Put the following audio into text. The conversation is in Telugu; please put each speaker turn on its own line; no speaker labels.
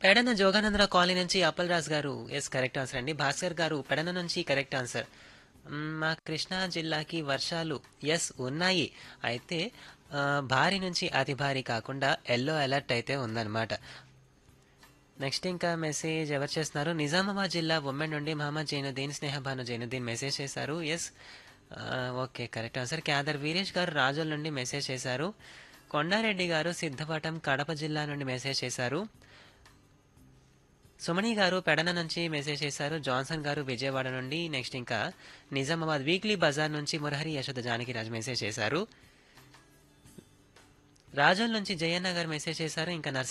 పెడన జోగానందరావు కాలనీ నుంచి అప్పల్ రాజ్ గారు ఎస్ కరెక్ట్ ఆన్సర్ అండి భాస్కర్ గారు పెడన నుంచి కరెక్ట్ ఆన్సర్ మ్, మా కృష్ణా జిల్లాకి వర్షాలు ఎస్ ఉన్నాయి అయితే ఆ, భారీ నుంచి అతి భారీ కాకుండా ఎల్లో అలర్ట్ అయితే ఉందన్నమాట నెక్స్ట్ ఇంకా మెసేజ్ ఎవరు చేస్తున్నారు నిజామాబాద్ జిల్లా ఉమ్మెన్ నుండి మహమ్మద్ జైనుద్దీన్ స్నేహబాను జైనుద్దీన్ మెసేజ్ చేశారు ఎస్ ఓకే కరెక్ట్ ఆన్సర్ క్యాదర్ వీరేష్ గారు రాజోల్ నుండి మెసేజ్ చేశారు కొండారెడ్డి గారు సిద్ధపటం కడప జిల్లా నుండి మెసేజ్ చేశారు సుమణి గారు పెడన నుంచి మెసేజ్ చేశారు జాన్సన్ గారు విజయవాడ నుండి నెక్స్ట్ ఇంకా నిజామాబాద్ వీక్లీ బజార్ నుంచి మురహరి యశోద జానకిరాజు మెసేజ్ చేశారు రాజోల్ నుంచి జయన్న గారు మెసేజ్ చేశారు ఇంకా నర్సి